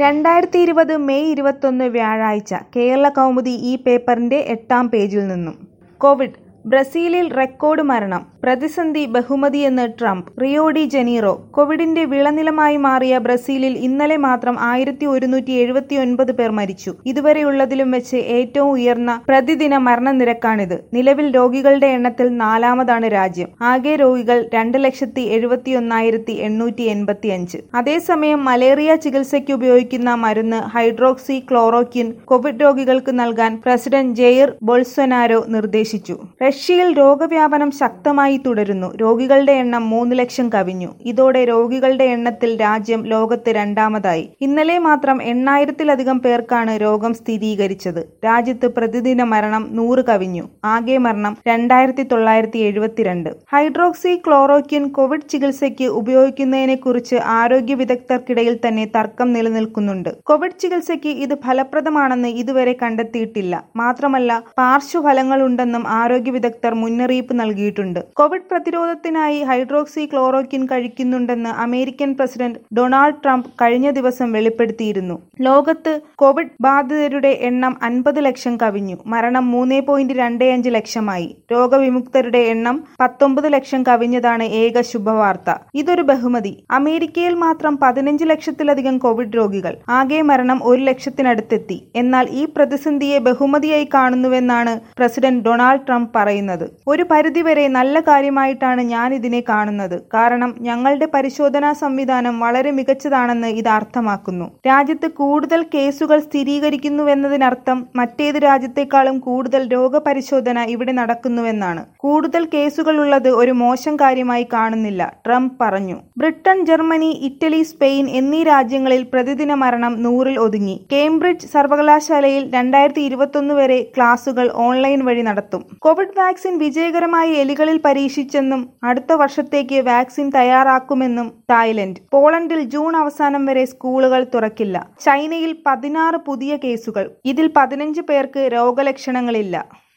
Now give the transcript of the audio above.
രണ്ടായിരത്തി ഇരുപത് മെയ് ഇരുപത്തൊന്ന് വ്യാഴാഴ്ച കേരള കൗമുദി ഈ പേപ്പറിന്റെ എട്ടാം പേജിൽ നിന്നും കോവിഡ് ബ്രസീലിൽ റെക്കോർഡ് മരണം പ്രതിസന്ധി ബഹുമതിയെന്ന് ട്രംപ് റിയോ ഡി ജനീറോ കോവിഡിന്റെ വിളനിലമായി മാറിയ ബ്രസീലിൽ ഇന്നലെ മാത്രം ആയിരത്തി ഒരുന്നൂറ്റി എഴുപത്തി ഒൻപത് പേർ മരിച്ചു ഇതുവരെയുള്ളതിലും വെച്ച് ഏറ്റവും ഉയർന്ന പ്രതിദിന മരണനിരക്കാണിത് നിലവിൽ രോഗികളുടെ എണ്ണത്തിൽ നാലാമതാണ് രാജ്യം ആകെ രോഗികൾ രണ്ട് ലക്ഷത്തി എഴുപത്തി ഒന്നായിരത്തി എണ്ണൂറ്റി എൺപത്തി അഞ്ച് അതേസമയം മലേറിയ ചികിത്സയ്ക്ക് ഉപയോഗിക്കുന്ന മരുന്ന് ഹൈഡ്രോക്സി ക്ലോറോക്വിൻ കോവിഡ് രോഗികൾക്ക് നൽകാൻ പ്രസിഡന്റ് ജെയിർ ബൊൾസൊനാരോ നിർദ്ദേശിച്ചു റഷ്യയിൽ രോഗവ്യാപനം ശക്തമായി തുടരുന്നു രോഗികളുടെ എണ്ണം മൂന്ന് ലക്ഷം കവിഞ്ഞു ഇതോടെ രോഗികളുടെ എണ്ണത്തിൽ രാജ്യം ലോകത്ത് രണ്ടാമതായി ഇന്നലെ മാത്രം എണ്ണായിരത്തിലധികം പേർക്കാണ് രോഗം സ്ഥിരീകരിച്ചത് രാജ്യത്ത് പ്രതിദിന മരണം നൂറ് കവിഞ്ഞു ആകെ മരണം രണ്ടായിരത്തി തൊള്ളായിരത്തി എഴുപത്തിരണ്ട് ഹൈഡ്രോക്സി ക്ലോറോക്വിൻ കോവിഡ് ചികിത്സയ്ക്ക് ഉപയോഗിക്കുന്നതിനെക്കുറിച്ച് ആരോഗ്യ വിദഗ്ധർക്കിടയിൽ തന്നെ തർക്കം നിലനിൽക്കുന്നുണ്ട് കോവിഡ് ചികിത്സയ്ക്ക് ഇത് ഫലപ്രദമാണെന്ന് ഇതുവരെ കണ്ടെത്തിയിട്ടില്ല മാത്രമല്ല പാർശ്വഫലങ്ങളുണ്ടെന്നും ആരോഗ്യ വിദഗ്ധർ മുന്നറിയിപ്പ് നൽകിയിട്ടുണ്ട് കോവിഡ് പ്രതിരോധത്തിനായി ഹൈഡ്രോക്സി ക്ലോറോക്വിൻ കഴിക്കുന്നുണ്ടെന്ന് അമേരിക്കൻ പ്രസിഡന്റ് ഡൊണാൾഡ് ട്രംപ് കഴിഞ്ഞ ദിവസം വെളിപ്പെടുത്തിയിരുന്നു ലോകത്ത് കോവിഡ് ബാധിതരുടെ എണ്ണം അൻപത് ലക്ഷം കവിഞ്ഞു മരണം മൂന്ന് പോയിന്റ് രണ്ട് അഞ്ച് ലക്ഷമായി രോഗവിമുക്തരുടെ എണ്ണം പത്തൊമ്പത് ലക്ഷം കവിഞ്ഞതാണ് ഏക ശുഭവാർത്ത ഇതൊരു ബഹുമതി അമേരിക്കയിൽ മാത്രം പതിനഞ്ച് ലക്ഷത്തിലധികം കോവിഡ് രോഗികൾ ആകെ മരണം ഒരു ലക്ഷത്തിനടുത്തെത്തി എന്നാൽ ഈ പ്രതിസന്ധിയെ ബഹുമതിയായി കാണുന്നുവെന്നാണ് പ്രസിഡന്റ് ഡൊണാൾഡ് ട്രംപ് പറയുന്നത് ഒരു പരിധിവരെ നല്ല കാര്യമായിട്ടാണ് ഞാൻ ഇതിനെ കാണുന്നത് കാരണം ഞങ്ങളുടെ പരിശോധനാ സംവിധാനം വളരെ മികച്ചതാണെന്ന് ഇത് അർത്ഥമാക്കുന്നു രാജ്യത്ത് കൂടുതൽ കേസുകൾ സ്ഥിരീകരിക്കുന്നുവെന്നതിനർത്ഥം മറ്റേത് രാജ്യത്തെക്കാളും കൂടുതൽ രോഗപരിശോധന ഇവിടെ നടക്കുന്നുവെന്നാണ് കൂടുതൽ കേസുകൾ ഉള്ളത് ഒരു മോശം കാര്യമായി കാണുന്നില്ല ട്രംപ് പറഞ്ഞു ബ്രിട്ടൻ ജർമ്മനി ഇറ്റലി സ്പെയിൻ എന്നീ രാജ്യങ്ങളിൽ പ്രതിദിന മരണം നൂറിൽ ഒതുങ്ങി കേംബ്രിഡ്ജ് സർവകലാശാലയിൽ രണ്ടായിരത്തി ഇരുപത്തൊന്ന് വരെ ക്ലാസുകൾ ഓൺലൈൻ വഴി നടത്തും കോവിഡ് വാക്സിൻ വിജയകരമായി എലികളിൽ പരീക്ഷിച്ചെന്നും അടുത്ത വർഷത്തേക്ക് വാക്സിൻ തയ്യാറാക്കുമെന്നും തായ്ലൻഡ് പോളണ്ടിൽ ജൂൺ അവസാനം വരെ സ്കൂളുകൾ തുറക്കില്ല ചൈനയിൽ പതിനാറ് പുതിയ കേസുകൾ ഇതിൽ പതിനഞ്ച് പേർക്ക് രോഗലക്ഷണങ്ങളില്ല